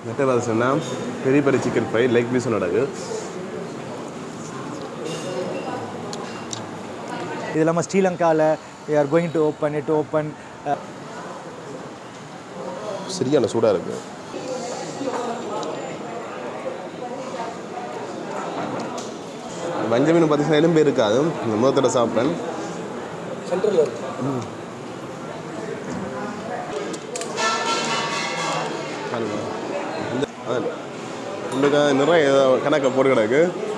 மற்ற பார்த்தீங்கன்னா பெரிய பெரிய சிக்கன் ஃப்ரை லெக் பீஸும் நடக்கு இது இல்லாமல் ஸ்ரீலங்காவில் are going to open it open சரியான சூடாக இருக்குது வஞ்ச மீன் பார்த்தீங்கன்னா எலும்பு இருக்காது இந்த முகத்தோட சாப்பிட்டேன் பாருங்க. இந்த அதான். உங்களுக்கு நிறைய கணக்கை போட்டு கிடக்கு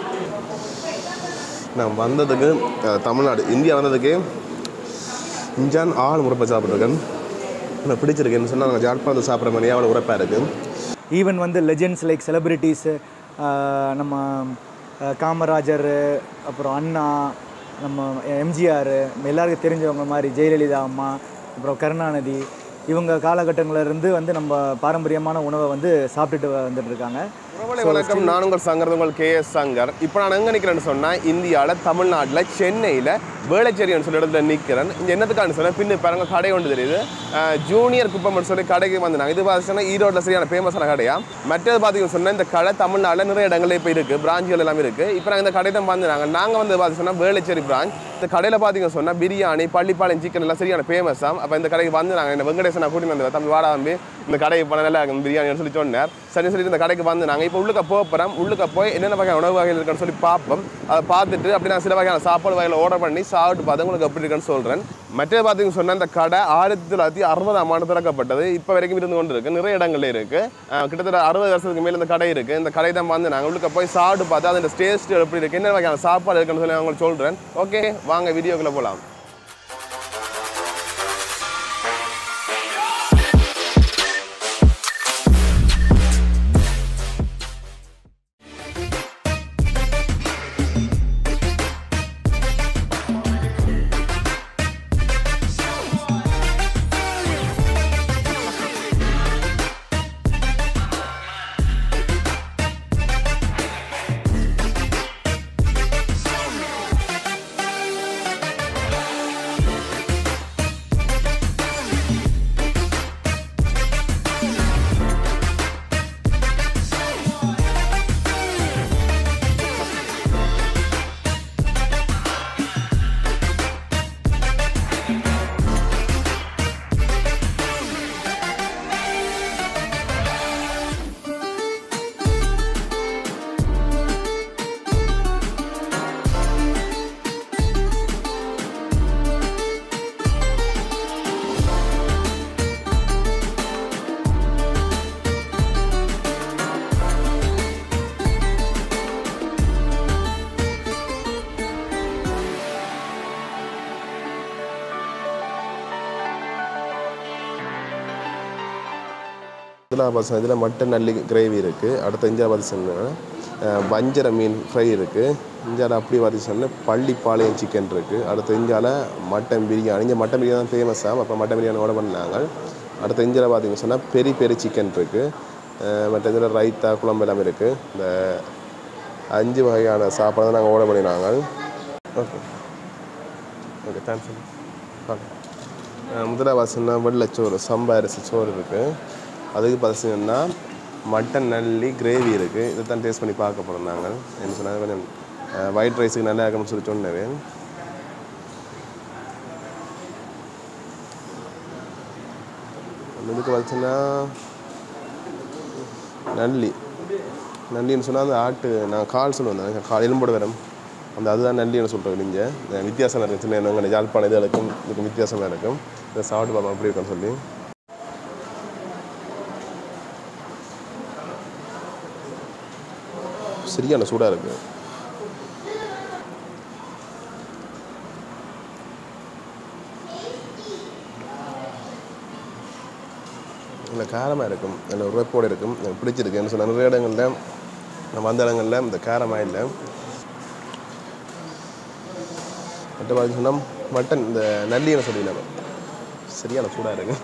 நான் வந்ததுக்கு அஹ், தமிழ்நாடு இந்தியா வந்ததுக்கு இஞ்சான் ஆள் முறைப்பை சாப்பிட்ருக்கேன் எனக்கு பிடிச்சிருக்கேன்னு சொன்னால் நாங்கள் ஜாழ்ப்பாணத்தில் சாப்பிட்ற மாதிரியே அவ்வளோ உரைப்பாக இருக்குது ஈவன் வந்து லெஜெண்ட்ஸ் லைக் செலிபிரிட்டிஸு நம்ம அஹ், காமராஜர் அப்புறம் அண்ணா நம்ம எம்ஜிஆர் எல்லாருக்கும் தெரிஞ்சவங்க மாதிரி ஜெயலலிதா அம்மா அப்புறம் கருணாநிதி இவங்க காலகட்டங்கள்ல இருந்து வந்து நம்ம பாரம்பரியமான உணவை வந்து சாப்பிட்டுட்டு வந்துட்டு இருக்காங்க உறவுகளை வணக்கம் நான் உங்கள் சங்கர் உங்கள் கே எஸ் சங்கர் இப்போ நான் எங்கே நிற்கிறேன்னு சொன்னால் இந்தியாவில் தமிழ்நாட்டில் சென்னையில் வேளச்சேரின்னு சொல்லி இடத்துல நிற்கிறேன் இந்த என்னத்துக்கான சொன்னால் பின்னு பாருங்க கடை ஒன்று தெரியுது அஹ், ஜூனியர் குப்பம்னு சொல்லி கடைக்கு வந்தாங்க இது பார்த்தீங்கன்னா ஈரோட்டில் சரியான ஃபேமஸான கடையா மற்றது பார்த்தீங்கன்னு சொன்னால் இந்த கடை தமிழ்நாட்டில் நிறைய இடங்கள்ல இப்போ இருக்குது பிராஞ்சுகள் எல்லாமே இருக்குது இப்போ நாங்கள் இந்த கடை தான் வந்தாங்க நாங்கள் வந்து பார்த்தீங்கன்னா வேளச்சேரி பிரான்ச் இந்த கடையில் பார்த்தீங்கன்னு சொன்னால் பிரியாணி பள்ளிப்பாளையம் சிக்கன் எல்லாம் சரியான ஃபேமஸாக அப்போ இந்த கடைக்கு வந்து நாங்கள் இந்த வெங்கடேசனை கூட்டி வந்து தம்பி வாடா தம்பி இந்த கடைக்கு போனால் நல்லா இருக்கும் பிரியாணின்னு சொல்லி சொன்னார் சரி சொல்லிட்டு இந்த கடைக்கு வந்து நாங்கள் இப்போ உள்ளுக்க போக போகிறோம் உள்ளுக்க போய் என்னென்ன வகையான உணவு வகைகள் இருக்குன்னு சொல்லி பார்ப்போம் அதை பார்த்துட்டு அப்படி நான் சில வகையான சாப்பாடு வகையில் ஆர்டர் பண்ணி சாப்பிட்டு பார்த்து உங்களுக்கு எப்படி இருக்குன்னு சொல்கிறேன் மற்றது பார்த்தீங்கன்னு சொன்னால் இந்த கடை ஆயிரத்தி தொள்ளாயிரத்தி அறுபதாம் ஆண்டு திறக்கப்பட்டது இப்போ வரைக்கும் இருந்து கொண்டு இருக்கு நிறைய இடங்கள்ல இருக்கு அஹ் கிட்டத்தட்ட அறுபது வருஷத்துக்கு மேலே இந்த கடை இருக்கு இந்த கடை தான் வந்து நாங்கள் உள்ளுக்க போய் சாப்பிட்டு பார்த்து அதோட டேஸ்ட் எப்படி இருக்கு என்ன வகையான சாப்பாடு இருக்குன்னு சொல்லி நான் உங்களுக்கு சொல்கிறேன் ஓகே வாங்க வீடியோக்குள்ளே போகலாம் இதில் பார்த்தீங்கன்னா இதில் மட்டன் நல்லி கிரேவி இருக்குது அடுத்த இந்தியா பார்த்தீங்கன்னா வஞ்சர மீன் ஃப்ரை இருக்குது இந்தியாவில் அப்படி பார்த்தீங்கன்னா பள்ளிப்பாளையம் சிக்கன் இருக்குது அடுத்த இந்தியாவில் மட்டன் பிரியாணி இங்கே மட்டன் பிரியாணி தான் ஃபேமஸாக அப்போ மட்டன் பிரியாணி ஆர்டர் பண்ணாங்க அடுத்த இந்தியாவில் பார்த்தீங்கன்னு சொன்னால் பெரி பெரி சிக்கன் இருக்குது மற்ற இதில் ரைத்தா குழம்பு எல்லாமே இருக்குது இந்த அஞ்சு வகையான சாப்பாடு தான் நாங்கள் ஆர்டர் பண்ணினாங்க ஓகே ஓகே தேங்க்ஸ் ஓகே முதலாக பார்த்தீங்கன்னா வெள்ளைச்சோறு சம்பா அரிசி சோறு இருக்குது அதுக்கு பார்த்தீங்கன்னா மட்டன் நல்லி கிரேவி இருக்குது இதை தான் டேஸ்ட் பண்ணி பார்க்க போகிறோம் நாங்கள் என்ன சொன்னால் கொஞ்சம் ஒயிட் ரைஸுக்கு நல்லா இருக்கும்னு சொல்லி சொன்னேன் இதுக்கு பார்த்தீங்கன்னா நல்லி நல்லின்னு சொன்னால் அந்த ஆட்டு நான் கால் சொல்லுவேன் கால் எலும்போட வரும் அந்த அதுதான் நல்லின்னு சொல்கிறோம் நீங்கள் வித்தியாசம் இருக்கும் சின்ன எங்கள் யாழ்ப்பாணம் இது இருக்கும் இதுக்கு வித்தியாசமாக இருக்கும் இதை சாப்பிட்டு பார்ப்போம் எப்படி இருக்குன்னு சொல்லி சரியான சூடாக இருக்குது இல்லை காரமாக இருக்கும் அதில் உரைப்போடு இருக்கும் எனக்கு பிடிச்சிருக்கு என்ன சொன்ன நிறைய இடங்களில் நம்ம அந்த இடங்களில் இந்த காரமாக இல்லை மற்ற மாதிரி சொன்னால் மட்டன் இந்த நல்லின்னு சொல்லிடலாம் சரியான சூடாக இருக்கு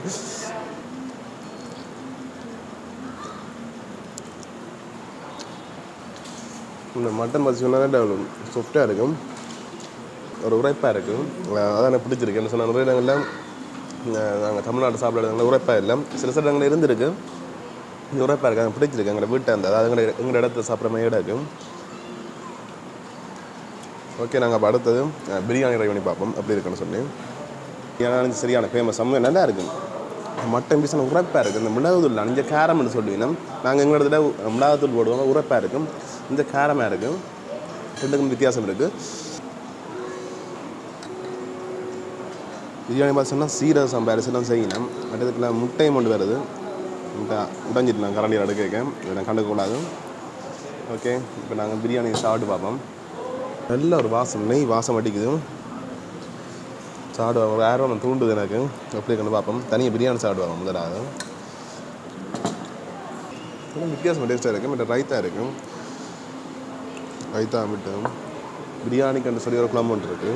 இந்த மட்டன் பார்த்தீங்கன்னா சாஃப்டாக இருக்கும் ஒரு உரைப்பாக இருக்கும் அஹ் அதான் எனக்கு பிடிச்சிருக்கு என்ன சொன்னால் நிறைய இடங்களில் நாங்கள் தமிழ்நாடு சாப்பிட்ற இடங்களில் உரைப்பாக இல்லை சில சில இடங்களில் இருந்திருக்கு இது உரைப்பாக இருக்கு எனக்கு பிடிச்சிருக்கு எங்களை வீட்டை அந்த அதாவது எங்களை எங்களோட இடத்துல சாப்பிட்ற மாதிரி இடம் இருக்கும் ஓகே நாங்கள் அப்போ அடுத்தது அஹ், பிரியாணி ட்ரை பண்ணி பார்ப்போம் எப்படி இருக்குன்னு சொல்லி பிரியாணி சரியான ஃபேமஸ் செம்ம நல்லா இருக்கும் மட்டன் பீஸ் உரைப்பாக இருக்குது இந்த மிளகுத்தூள் அஞ்சு காரம்னு சொல்லுவீங்க நாங்கள் எங்களோட இடத்துல மிளகாத்தூள் போடுவோம் உரைப்பாக இருக்கும் இந்த காரமாக இருக்கும் ரெண்டுக்கும் வித்தியாசம் இருக்குது பிரியாணி பார்த்தீங்கன்னா சீரக சம்பா அரிசிலாம் செய்யணும் மற்றதுக்குள்ள முட்டையும் கொண்டு வருது முட்டை உடஞ்சிட்டு நான் கரண்டியில் அடுக்க இதை நான் கண்டுக்கூடாது ஓகே இப்போ நாங்கள் பிரியாணி சாப்பிட்டு பார்ப்போம் நல்ல ஒரு வாசம் நெய் வாசம் அடிக்குது சாப்பிடுவாங்க ஒரு ஆர்வம் தூண்டுது எனக்கு எப்படி கண்டு பார்ப்போம் தனியாக பிரியாணி சாப்பிடுவாங்க முதலாவது கொஞ்சம் வித்தியாசம் டேஸ்ட்டாக இருக்குது மற்ற ரைத்தா இருக்கும் ரைத்தா விட்டு பிரியாணிக்கு சொல்லி ஒரு குழம்பு ஒன்று இருக்குது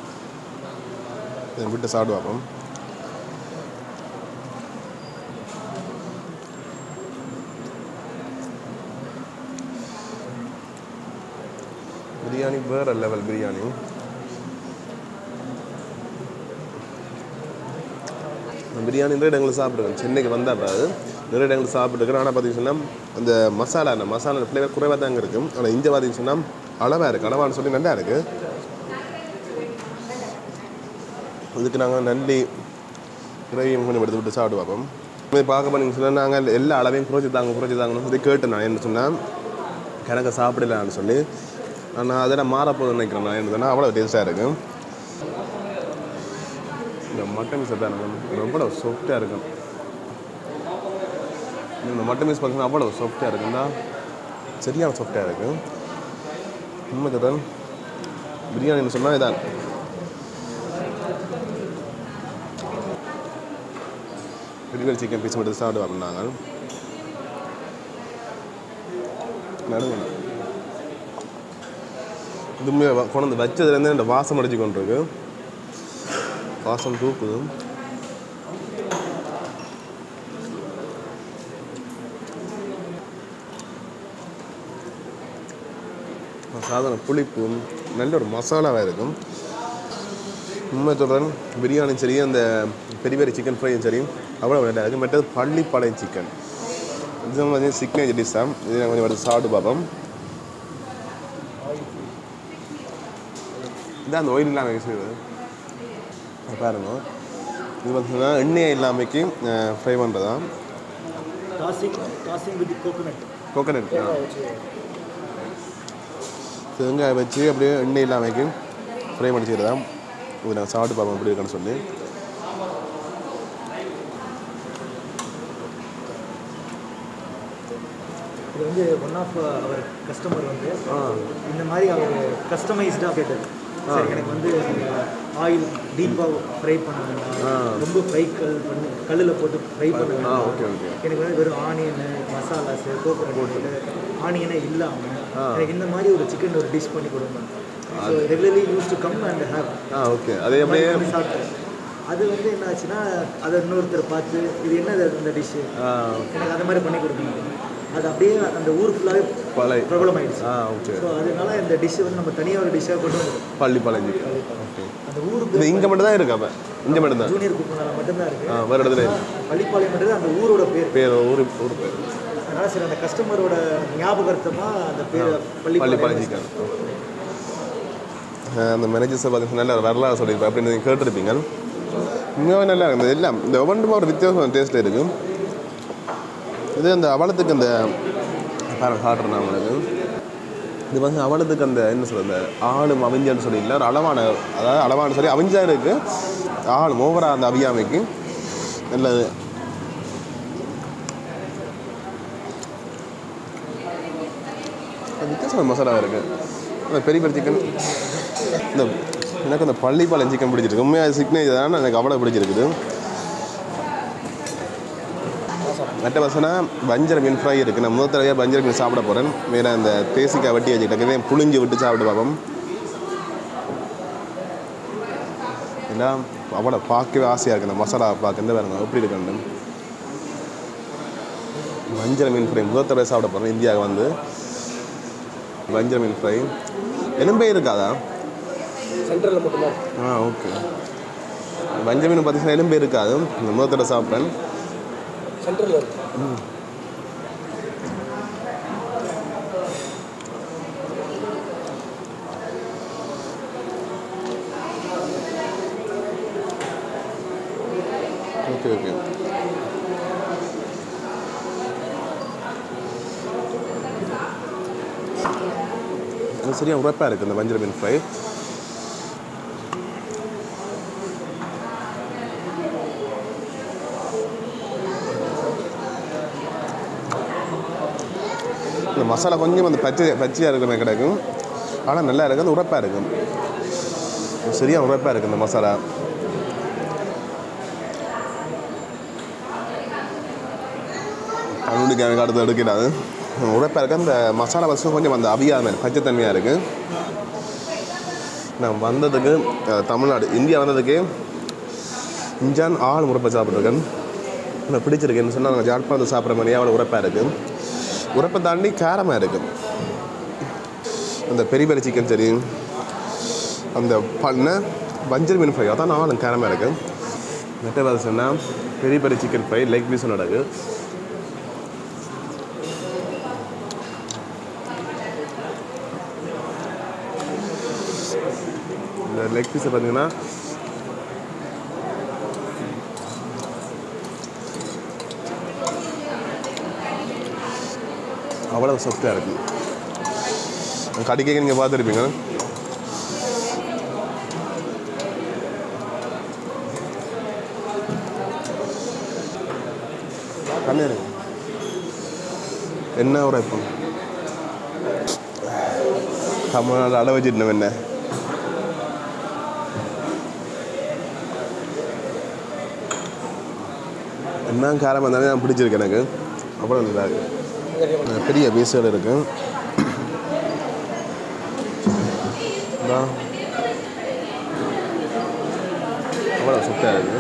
இதை விட்டு சாப்பிடுவாங்க பிரியாணி வேற லெவல் பிரியாணி நான் பிரியாணி நிறைய இடங்களில் சாப்பிட்ருக்கேன் சென்னைக்கு வந்தால் பாரு நிறைய இடங்களில் சாப்பிட்ருக்கேன் ஆனால் பார்த்தீங்கன்னா அந்த மசாலா அந்த மசாலா ஃப்ளேவர் குறைவாக தாங்க இருக்கும் ஆனால் இங்கே பார்த்தீங்கன்னா அளவாக இருக்குது அளவான்னு சொல்லி நல்லா இருக்குது இதுக்கு நாங்கள் நல்லி கிரேவியும் கொஞ்சம் எடுத்து விட்டு சாப்பிட்டு பார்ப்போம் இது பார்க்க போனீங்கன்னு சொன்னால் நாங்கள் எல்லா அளவையும் குறைச்சி தாங்க குறைச்சி தாங்கன்னு சொல்லி கேட்டேன் நான் என்ன சொன்னால் கணக்கை சாப்பிடலான்னு சொல்லி நான் அதெல்லாம் மாறப்போகுதுன்னு நினைக்கிறேன் நான் என்ன சொன்னால் அவ்வளோ டேஸ்ட்டாக இருக்கும் இந்த மட்டன் மிஸ் தான் ரொம்ப சாஃப்டாக இருக்கும் இந்த மட்டன் மிஸ் பார்த்தீங்கன்னா அவ்வளோ சாஃப்டாக இருக்குன்னா சரியான சாஃப்டாக இருக்கும் உண்மை தான் பிரியாணின்னு சொன்னால் இதான் பெரிய சிக்கன் பீஸ் மட்டும் சாப்பிடுவாங்க நாங்கள் நடுவில் இதுவுமே வ- கொண்டு வந்து வச்சதுலேருந்து இந்த வாசம் அடிச்சு கொண்டிருக்கு வாசம் தூக்குது சாதாரண புளிப்பு நல்ல ஒரு மசாலாவாக இருக்கும் உண்மை சொல்கிறேன் பிரியாணியும் சரி அந்த பெரிய பெரிய சிக்கன் ஃப்ரையும் சரி அவ்வளோ நல்லா இருக்குது மற்றது பள்ளிப்பாளையம் சிக்கன் இது வந்து சிக்னேச்சர் டிஷ் தான் இது நாங்கள் கொஞ்சம் எடுத்து சாப்பிட்டு பார்ப்போம் இதான் அந்த ஒயில் இல்லாமல் செய்வது அது பாருங்க இது பார்த்தீங்கன்னா எண்ணெய் இல்லாமைக்கு ஃப்ரை பண்ணுறதா tossing tossing with coconut coconut தேங்காய் வச்சு அப்படியே எண்ணெய் இல்லாமைக்கு ஃப்ரை பண்ணி செய்கிறதா இது நாங்கள் சாப்பிட்டு பார்ப்போம் எப்படி இருக்குன்னு சொல்லி இது வந்து ஒன் ஆஃப் அவர் கஸ்டமர் வந்து இந்த மாதிரி அவர் கஸ்டமைஸ்டாக கேட்டது சரி எனக்கு வந்து ஆயில் டீப்பாக ஃப்ரை பண்ண வேண்டாம் ரொம்ப ஃப்ரை கல் பண்ணி கல்லில் போட்டு ஃப்ரை பண்ண ஆ வேண்டாம் ஓகே ஓகே எனக்கு வந்து வெறும் ஆனியனு மசாலாஸ் கோகோனட் ஆனியனே இல்லாமல் எனக்கு இந்த மாதிரி ஒரு சிக்கன் ஒரு டிஷ் பண்ணி கொடுங்க so regularly use to come and have ah okay அதே அப்படியே சாப்பிட்டேன் அது வந்து என்ன ஆச்சுன்னா அதை இன்னொருத்தர் பார்த்து இது என்னது இந்த டிஷ்ஷு ஆ, எனக்கு அந்த மாதிரி பண்ணி கொடுக்கணும் அது அப்படியே அந்த ஊர் ஃபுல்லாகவே பழை பிரபலமாயிடுச்சு ஆ ஓகே ஸோ அதனால இந்த டிஷ் வந்து நம்ம தனியாக ஒரு டிஷ்ஷாக கொண்டு வந்தோம் பள்ளி பழஞ்சி ஓகே அந்த ஊருக்கு இது இங்கே மட்டும் தான் இருக்கு அப்போ இங்கே மட்டும் தான் ஜூனியர் குப்பனால மட்டும்தான் இருக்கு ஆ வேறு இடத்துல இல்லை. பள்ளிப்பாளையம்ன்றது அந்த ஊரோட பேர் பேர் ஊர் ஊர் பேர் அதனால சரி அந்த கஸ்டமரோட ஞாபகார்த்தமாக அந்த பேர் பள்ளி பள்ளிப்பாளையம் பழஞ்சிக்கன் அந்த மேனேஜர்ஸை பார்த்தீங்கன்னா நல்ல ஒரு வரலாறு சொல்லியிருப்பேன் அப்படின்னு நீங்கள் கேட்டிருப்பீங்க உண்மையாகவே நல்லா இருக்கும் இந்த எல்லாம் இந்த ஒவ்வொன்றுமா ஒரு வித்தியாசமான டேஸ்ட்டில் இருக்கும் இது அந்த அவலத்துக்கு அந்த பாருங்க காட்டுறேன் நான் உங்களுக்கு இது வந்து அவலத்துக்கு அந்த என்ன சொல்றது அந்த ஆளும் அவிஞ்சான்னு சொல்லி இல்லை ஒரு அளவான அதாவது அளவான சொல்லி அவிஞ்சா இருக்கு ஆளும் ஓவரா அந்த அவியாமைக்கு நல்லது வித்தியாசமான மசாலா இருக்குது அந்த பெரிய பெரிய சிக்கன் இந்த எனக்கு அந்த பள்ளிப்பாளையம் சிக்கன் பிடிச்சிருக்கு உண்மையாக சிக்னேச்சர் தான் எனக்கு அவ்வளோ பிடிச்சிருக்குது மற்ற பசனா வஞ்சர மீன் ஃப்ரை இருக்குது நான் முதல் தடவையாக வஞ்சர மீன் சாப்பிட போகிறேன் வேறு அந்த தேசிக்காய் வட்டி வச்சுக்கிட்டேன் புளிஞ்சு விட்டு சாப்பிட்டு பார்ப்போம் எல்லாம் அவ்வளோ பார்க்கவே ஆசையாக இருக்குது இந்த மசாலா பார்க்க இந்த பாருங்க எப்படி இருக்குன்னு வஞ்சர மீன் ஃப்ரை முதல் தடவை சாப்பிட போகிறேன் இந்தியாவுக்கு வந்து வஞ்சர மீன் ஃப்ரை எலும்பே இருக்காதா சென்ட்ரலில் மட்டும்தான் ஆ ஓகே வஞ்சர மீன் பார்த்தீங்கன்னா எலும்பே இருக்காது இந்த முதல் தடவை சாப்பிட்றேன் சென்ட்ரலில் இருக்கு இது சரியா உரைப்பாக இருக்குது இந்த வஞ்சர மீன் ஃப்ரை இந்த மசாலா கொஞ்சம் அந்த பச்சை பச்சையாக இருக்கிற மாதிரி கிடைக்கும் ஆனால் நல்லா இருக்குது அந்த உரைப்பாக இருக்கும் சரியா உரைப்பாக இருக்குது இந்த மசாலா கண்ணுக்கு எனக்கு அடுத்து எடுக்கிறாது உரைப்பாக இருக்குது அந்த மசாலா வசம் கொஞ்சம் அந்த அவியாத மாதிரி பச்சைத்தன்மையாக இருக்குது நான் வந்ததுக்கு அஹ், தமிழ்நாடு இந்தியா வந்ததுக்கு இஞ்சான் ஆள் உரைப்பை சாப்பிட்ருக்கேன் எனக்கு பிடிச்சிருக்குன்னு சொன்னால் நாங்கள் ஜாழ்ப்பாணத்தில் சாப்பிட்ற மாதிரியே அவ்வளோ உரைப்பாக இருக்குது உரைப்பை தாண்டி காரமாக இருக்குது அந்த பெரிய பெரிய சிக்கன் சரி அந்த பண்ண வஞ்சர் மீன் ஃப்ரை அதான் நானும் காரமாக இருக்குது மெட்ட வேறு சொன்னால் பெரிய பெரிய சிக்கன் ஃப்ரை லெக் பீஸ் நடக்கு இந்த லெக் பீஸை பார்த்தீங்கன்னா அவ்வளோ சாஃப்டாக இருக்குது கடிக்க நீங்கள் பார்த்துருப்பீங்க கண்ணு என்ன ஒரு இப்போ தமிழ்நாடு அளவு வச்சுட்டு என்ன என்ன காரம் இருந்தாலும் நான் பிடிச்சிருக்கு எனக்கு அவ்வளோ நல்லா இருக்கு பெரிய பீஸுகள் இருக்கு இந்தா. அவ்வளோ சுட்டாக இருக்கு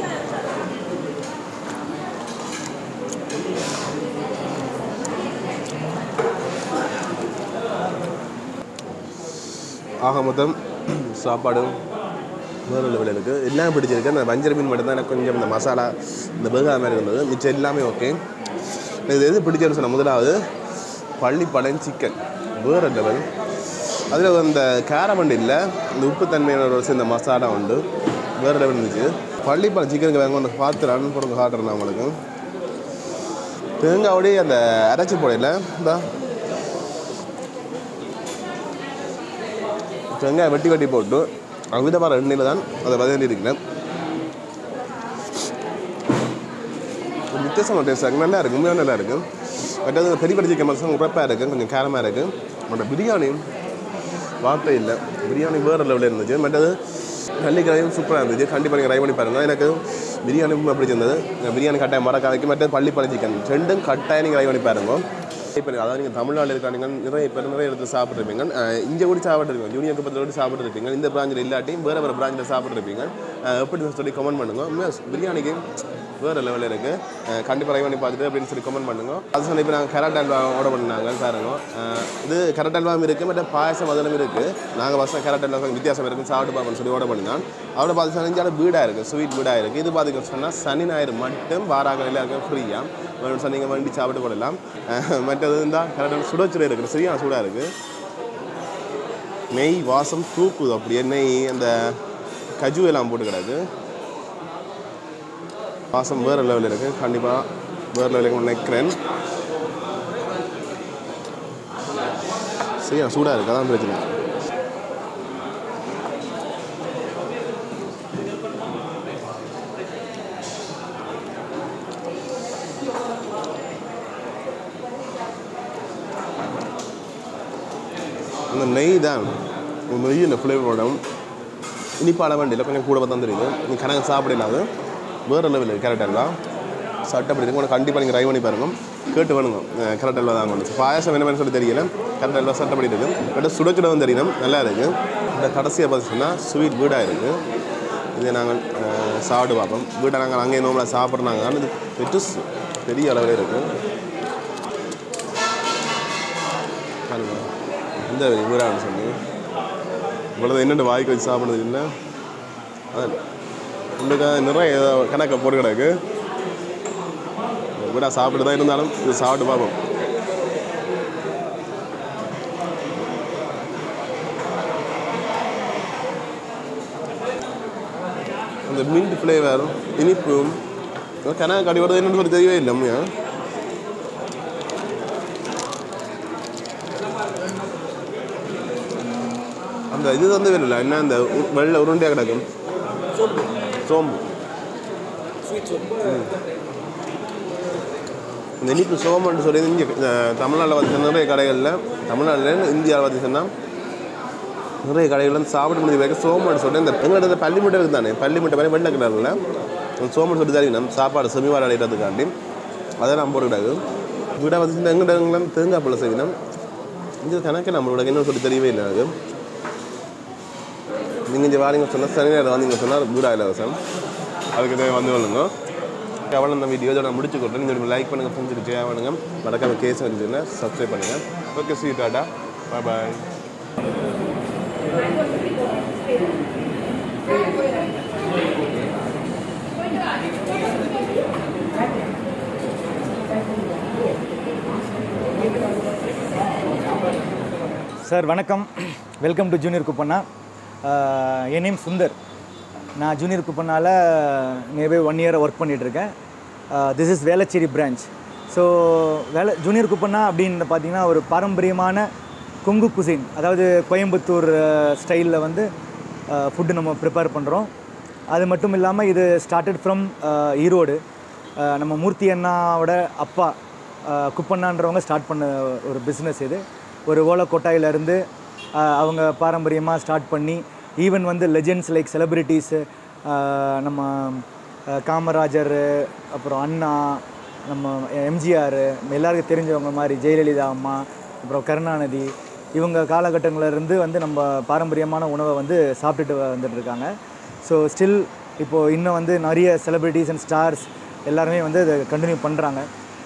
ஆக மொத்தம் சாப்பாடும் வேறு லெவலில் இருக்குது எல்லாம் பிடிச்சிருக்கு அந்த வஞ்சர மீன் மட்டும்தான் எனக்கு கொஞ்சம் இந்த மசாலா இந்த பர்கா மாதிரி இருந்தது மிச்சம் எல்லாமே ஓகே இது எது பிடிச்சதுன்னு சொன்ன முதலாவது பள்ளிப்பாளையம் சிக்கன் வேறு லெவல் அதில் அந்த காரமண்டு இல்லை இந்த உப்பு தன்மையான ஒரு சேர்ந்த மசாலா உண்டு வேறு லெவல் இருந்துச்சு பள்ளிப்பாளையம் சிக்கனுக்கு வாங்க ஒன்று பார்த்துறான்னு போடுங்க காட்டுறேன் நான் உங்களுக்கு தேங்காவோடய அந்த அரைச்சி போடையில் இந்த வெங்காயம் வெட்டி வெட்டி போட்டு அவிதமான எண்ணெயில் தான் அதை வதங்கி இருக்கிறேன் ஒரு வித்தியாசமான டேஸ்ட் நல்லா இருக்கு உண்மையாக நல்லா இருக்கு பட் அது பெரிய பெரிய சிக்கன் மசாலா உரப்பாக இருக்கு கொஞ்சம் காரமாக இருக்கு பட் பிரியாணி வார்த்தை இல்லை பிரியாணி வேறு லெவலில் இருந்துச்சு பட் அது நல்லிக்கிழமையும் சூப்பராக இருந்துச்சு கண்டிப்பாக நீங்கள் ட்ரை பண்ணி பாருங்க எனக்கு பிரியாணி ரொம்ப பிடிச்சிருந்தது பிரியாணி கட்டாயம் மறக்க வைக்க மற்ற பள்ளிப்பாளையம் சிக்கன் ரெண்டும் கட்டாயம் நீங்கள் ட்ரை பண்ணி பாருங்க இப்போ அதாவது நீங்கள் தமிழ்நாட்டில் இருக்காங்க நிறைய பேர் நிறைய இடத்துல சாப்பிட்ருப்பீங்க இங்கே கூட சாப்பிட்ருப்பீங்க ஜூனியர் கப்பத்தில் கூட சாப்பிட்ருப்பீங்க இந்த பிராஞ்சில் இல்லாட்டியும் வேறு வேறு பிராஞ்சில் சாப்பிட்ருப்பீங்க எப்படி சொல்லி கமெண்ட் பண்ணுங்க உண்மையாக பிரியாணிக்கு வேறு லெவலில் இருக்குது கண்டிப்பாக ட்ரை பண்ணி பார்த்துட்டு அப்படின்னு சொல்லி கமெண்ட் பண்ணுங்க அது சொல்லி இப்போ நாங்கள் கரட் அல்வா ஆர்டர் பண்ணாங்க பாருங்க அஹ் இது கரட் அல்வாவும் இருக்குது மற்ற பாயசம் அதிலும் இருக்குது நாங்கள் ஃபஸ்ட்டு கரட் அல்வா கொஞ்சம் வித்தியாசம் இருக்குது சாப்பிட்டு பார்ப்போம்னு சொல்லி ஆர்டர் பண்ணினான் அவரை பார்த்து சொன்னாலும் வீடாக இருக்குது ஸ்வீட் வீடாக இருக்குது இது பார்த்துக்க சொன்னால் சனி ஞாயிறு மட்டும் வாராக எல்லாருக்கும் ஃப்ரீயாக வேணும் சொன்னீங்க வண்டி சாப்பிட்டு போடலாம் அஹ் மற்றது இருந்தால் கரெக்டாக சுட சுட இருக்குது சரியான சூடாக இருக்குது நெய் வாசம் தூக்குது அப்படியே நெய் அந்த கஜு எல்லாம் போட்டு கிடக்கு வாசம் வேறு லெவலில் இருக்குது கண்டிப்பாக வேறு லெவலுக்கு நினைக்கிறேன் சரியா சூடாக இருக்குது அதான் பிரச்சனை அந்த நெய் தான் நெய் இந்த ஃப்ளேவரோட இனிப்பான வண்டியில் கொஞ்சம் கூட தான் தெரியுது நீ கணக்கு சாப்பிடல அது வேறு லெவலில் கேரட் அல்வா சட்டப்படி இருக்கு உனக்கு கண்டிப்பாக நீங்கள் ட்ரை பண்ணி பாருங்க கேட்டு வேணுங்க கேரட் அல்வா தான் கொண்டு பாயசம் என்ன சொல்லி தெரியல கேரட் அல்வா சட்டப்படி இருக்கு பட் சுட சுடவும் தெரியணும் நல்லா இருக்கு இந்த கடைசியாக பார்த்தீங்கன்னா ஸ்வீட் வீடாக இருக்குது இதை நாங்கள் அஹ், சாப்பிட்டு பார்ப்போம் வீட்டை நாங்கள் அங்கேயே நோம்பலாக சாப்பிட்றாங்க ஆனால் இது பெருசு பெரிய அளவில் இருக்குது பாருங்க இந்த வீடான்னு சொல்லி இவ்வளோ என்னென்ன வாய்க்கு வச்சு சாப்பிட்றது இல்லை அதான் உங்களுக்கு நிறைய ஏதோ கணக்கை போட்டு கிடக்கு வீடா சாப்பிட்டு தான் இருந்தாலும் இது சாப்பிட்டு பார்ப்போம் அந்த மின்ட் ஃப்ளேவர் இனிப்பும் கணக்கு கடியோட என்னென்னு சொல்லி தெரியவே இல்லை அம்மையா அந்த இது வந்து இல்லை என்ன அந்த உ- வெள்ளை உருண்டையாக கிடக்கும் சோம்பு ம். இந்த இனிப்பு சோம்புன்னு சொல்லி இங்கே தமிழ்நாட்டில் வந்து நிறைய கடைகளில் தமிழ்நாட்டில் இந்தியாவில் பார்த்திங்கன்னா நிறைய கடைகள் வந்து சாப்பிட்டு முடிஞ்ச வரைக்கும் சோம்புன்னு சொல்லி இந்த எங்கள்கிட்ட இந்த பள்ளி முட்டை இருக்குது தானே பள்ளி முட்டை மாதிரி வெள்ளை கலரில் அந்த சோம்பு சொல்லி தான் நம்ம சாப்பாடு செமிவார அடைகிறதுக்காண்டி அதை நம்ம போட்டுக்கிட்டாங்க விட வந்து எங்கிட்ட எங்கெல்லாம் தேங்காய் பழம் செய்யணும் இந்த கணக்கு நம்மளோட என்ன சொல்லி தெரியவே இல்லை எனக்கு நீங்கள் இங்கே வாரீங்க சொன்னால் சனி நேரம் வந்தீங்க சொன்னால் வீடா இலவசம் அதுக்கு தேவை வந்து சொல்லுங்க எவ்வளோ இந்த வீடியோ இதோட முடிச்சு கொடுத்தேன் நீங்கள் லைக் பண்ணுங்கள் புரிஞ்சுட்டு ஷேர் பண்ணுங்கள் மறக்காம கேஸ் வந்துச்சுன்னா சப்ஸ்கிரைப் பண்ணுங்கள் okay see tata bye bye sir வணக்கம் welcome to Junior Kuppanna ah என் நேம் சுந்தர் நான் ஜூனியர் குப்பண்ணால நியர்பை ஒன் இயர் ஒர்க் பண்ணிகிட்ருக்கேன் this is Velachery branch so வேலை ஜூனியர் குப்பண்ணா அப்படின்னு பார்த்தீங்கன்னா ஒரு பாரம்பரியமான கொங்கு குசின் அதாவது கோயம்புத்தூர் ஸ்டைலில் வந்து ஃபுட்டு நம்ம ப்ரிப்பேர் பண்ணுறோம் அது மட்டும் இல்லாமல் இது ஸ்டார்டட் ஃப்ரம் ஈரோடு ஆஹ் நம்ம மூர்த்தி அண்ணாவோட அப்பா ஆஹ் குப்பண்ணான்றவங்க ஸ்டார்ட் பண்ண ஒரு பிஸ்னஸ் இது ஒரு ஓலை கொட்டாயிலேருந்து அவங்க பாரம்பரியமாக ஸ்டார்ட் பண்ணி ஈவன் வந்து லெஜெண்ட்ஸ் லைக் செலிப்ரிட்டிஸு நம்ம ஆஹ் காமராஜர் அப்புறம் அண்ணா நம்ம எம்ஜிஆர் எல்லாருக்கும் தெரிஞ்சவங்க மாதிரி ஜெயலலிதா அம்மா அப்புறம் கருணாநிதி இவங்க காலகட்டங்கள்ல இருந்து வந்து நம்ம பாரம்பரியமான உணவை வந்து சாப்பிட்டுட்டு வந்துட்டு இருக்காங்க ஸோ ஸ்டில் இப்போது இன்னும் வந்து நிறைய செலிப்ரிட்டிஸ் அண்ட் ஸ்டார்ஸ் எல்லாருமே வந்து அதை கண்டினியூ பண்ணுறாங்க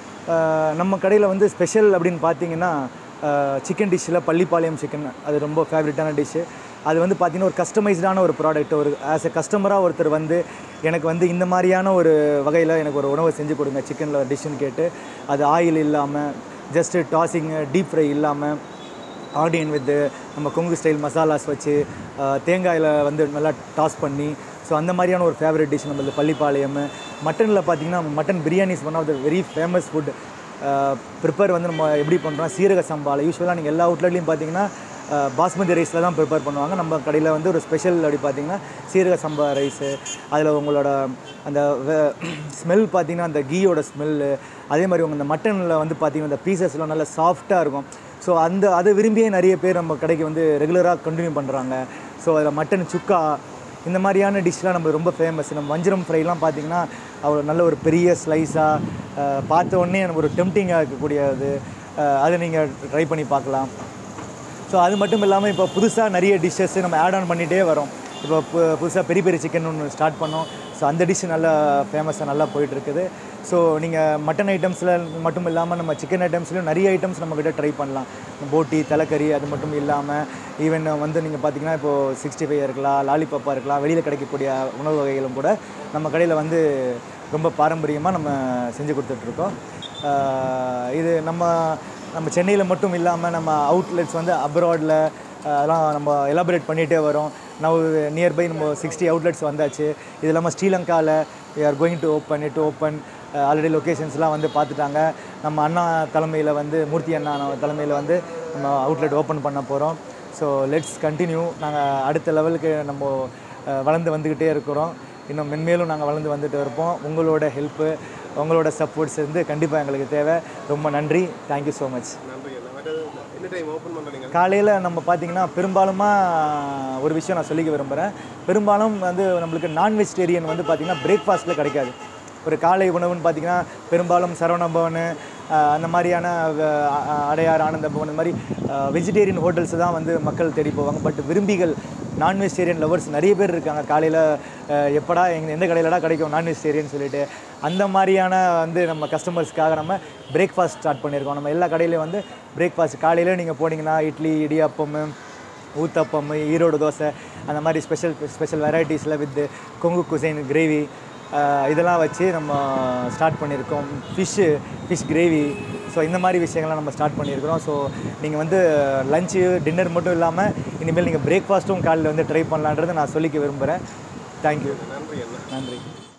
நம்ம கடையில் வந்து ஸ்பெஷல் அப்படின்னு பார்த்தீங்கன்னா சிக்கன் டிஷ்ஷில் பள்ளிப்பாளையம் சிக்கன் அது ரொம்ப ஃபேவரட்டான டிஷ்ஷு அது வந்து பார்த்திங்கன்னா ஒரு கஸ்டமைஸ்டான ஒரு ப்ராடக்ட் ஒரு ஆஸ் எ கஸ்டமராக ஒருத்தர் வந்து எனக்கு வந்து இந்த மாதிரியான ஒரு வகையில் எனக்கு ஒரு உணவை செஞ்சு கொடுங்க சிக்கனில் டிஷ்ஷுன்னு கேட்டு அது ஆயில் இல்லாமல் ஜஸ்ட்டு டாஸிங்கு டீப் ஃப்ரை இல்லாமல் ஆனியன் வித்து நம்ம கொங்கு ஸ்டைல் மசாலாஸ் வச்சு தேங்காயில் வந்து நல்லா டாஸ் பண்ணி ஸோ அந்த மாதிரியான ஒரு ஃபேவரட் டிஷ் நம்மளது பள்ளிப்பாளையம் மட்டனில் பார்த்தீங்கன்னா mutton biryanis one of the very famous food prepare வந்து நம்ம எப்படி பண்ணுறோம் சீரக சம்பாவில் யூஸ்வலாக நீங்கள் எல்லா அவுட்லெட்லையும் பார்த்தீங்கன்னா பாஸ்மதி ரைஸில் தான் ப்ரிப்பேர் பண்ணுவாங்க நம்ம கடையில் வந்து ஒரு ஸ்பெஷல் அப்படி பார்த்தீங்கன்னா சீரக சம்பா ரைஸு அதில் உங்களோட அந்த ஸ்மெல் பார்த்தீங்கன்னா அந்த கீயோட ஸ்மெல்லு அதே மாதிரி உங்கள் அந்த மட்டனில் வந்து பார்த்தீங்கன்னா அந்த பீசஸ்லாம் நல்லா சாஃப்டாக இருக்கும் ஸோ அந்த அதை விரும்பியே நிறைய பேர் நம்ம கடைக்கு வந்து ரெகுலராக கண்டினியூ பண்ணுறாங்க ஸோ அதில் மட்டன் சுக்கா இந்த மாதிரியான டிஷ்லாம் நம்ம ரொம்ப ஃபேமஸ் நம்ம வஞ்சிரம் ஃப்ரைலாம் பார்த்தீங்கன்னா அவ்வளோ நல்ல ஒரு பெரிய ஸ்லைஸாக பார்த்த உடனே எனக்கு ஒரு டெம்டிங்காக இருக்கக்கூடியது அஹ், அதை நீங்கள் ட்ரை பண்ணி பார்க்கலாம் ஸோ அது மட்டும் இல்லாமல் இப்போ புதுசாக நிறைய டிஷ்ஷஸ் நம்ம ஆட் ஆன் பண்ணிகிட்டே வரோம் இப்போ பு புதுசாக பெரிய பெரிய சிக்கன் ஒன்று ஸ்டார்ட் பண்ணோம் ஸோ அந்த டிஷ் நல்லா ஃபேமஸாக நல்லா போயிட்டு இருக்குது ஸோ நீங்கள் மட்டன் ஐட்டம்ஸில் மட்டும் இல்லாமல் நம்ம சிக்கன் ஐட்டம்ஸ்லையும் நிறைய ஐட்டம்ஸ் நம்மக்கிட்ட ட்ரை பண்ணலாம் போட்டி தலைக்கறி அது மட்டும் இல்லாமல் ஈவன் வந்து நீங்கள் பார்த்தீங்கன்னா இப்போது சிக்ஸ்டி ஃபைவ் இருக்கலாம் லாலிபாப்பாக இருக்கலாம் வெளியில் கிடைக்கக்கூடிய உணவு வகைகளும் கூட நம்ம கடையில் வந்து ரொம்ப பாரம்பரியமாக நம்ம செஞ்சு கொடுத்துட்ருக்கோம் ஆஹ் இது நம்ம நம்ம சென்னையில் மட்டும் இல்லாமல் நம்ம அவுட்லெட்ஸ் வந்து அப்ராடில் அதெல்லாம் நம்ம எலாபரேட் பண்ணிகிட்டே வரோம் நவ் நியர்பை நம்ம சிக்ஸ்டி அவுட்லெட்ஸ் வந்தாச்சு இது இல்லாமல் ஸ்ரீலங்காவில் we are going to open to open already லொக்கேஷன்ஸ்லாம் வந்து பார்த்துட்டாங்க நம்ம அண்ணா தலைமையில் வந்து மூர்த்தி அண்ணா தலைமையில் வந்து நம்ம அவுட்லெட் ஓப்பன் பண்ண போகிறோம் ஸோ லெட்ஸ் கண்டினியூ நாங்கள் அடுத்த லெவலுக்கு நம்ம அஹ், வளர்ந்து வந்துக்கிட்டே இருக்கிறோம் இன்னும் மென்மேலும் நாங்கள் வளர்ந்து வந்துட்டு இருப்போம் உங்களோட ஹெல்ப்பு உங்களோட சப்போர்ட்ஸ் வந்து கண்டிப்பாக எங்களுக்கு தேவை ரொம்ப நன்றி தேங்க்யூ ஸோ மச் நன்றி என்ன டைம் ஓப்பன் பண்ணுறீங்க காலையில் நம்ம பார்த்தீங்கன்னா பெரும்பாலுமா ஒரு விஷயம் நான் சொல்லிக்க விரும்புகிறேன் பெரும்பாலும் வந்து நம்மளுக்கு நான் வெஜிடேரியன் வந்து பார்த்திங்கன்னா பிரேக்ஃபாஸ்ட்டில் கிடைக்காது ஒரு காலை உணவுன்னு பார்த்தீங்கன்னா பெரும்பாலும் சரவணபவன் ஆஹ், அந்த மாதிரியான வ- அ- அடையார் ஆனந்த பவன் இந்த மாதிரி வெஜிடேரியன் ஹோட்டல்ஸ் தான் வந்து மக்கள் தேடி போவாங்க பட் விரும்பிகள் நான் வெஜிடேரியன் லவர்ஸ் நிறைய பேர் இருக்காங்க காலையில் எப்படா எங்க எந்த கடையிலடா கிடைக்கும் நான் வெஜிடேரியன் சொல்லிட்டு அந்த மாதிரியான வந்து நம்ம கஸ்டமர்ஸ்க்காக நம்ம பிரேக்ஃபாஸ்ட் ஸ்டார்ட் பண்ணியிருக்கோம் நம்ம எல்லா கடையிலையும் வந்து பிரேக்ஃபாஸ்ட் காலையில் நீங்கள் போனீங்கன்னா இட்லி இடியாப்பம் ஊத்தப்பம் ஈரோடு தோசை அந்த மாதிரி ஸ்பெஷல் ஸ்பெஷல் வெரைட்டிஸில் வித் கொங்கு குசைன் கிரேவி இதெல்லாம் வச்சு நம்ம ஸ்டார்ட் பண்ணியிருக்கோம் ஃபிஷ்ஷு ஃபிஷ் கிரேவி ஸோ இந்த மாதிரி விஷயங்கள்லாம் நம்ம ஸ்டார்ட் பண்ணியிருக்கிறோம் ஸோ நீங்கள் வந்து லஞ்சு டின்னர் மட்டும் இல்லாமல் இனிமேல் நீங்கள் பிரேக்ஃபாஸ்ட்டும் காலையில் வந்து ட்ரை பண்ணலான்றதை நான் சொல்லிக்க விரும்புகிறேன் தேங்க்யூ நன்றி என்ன நன்றி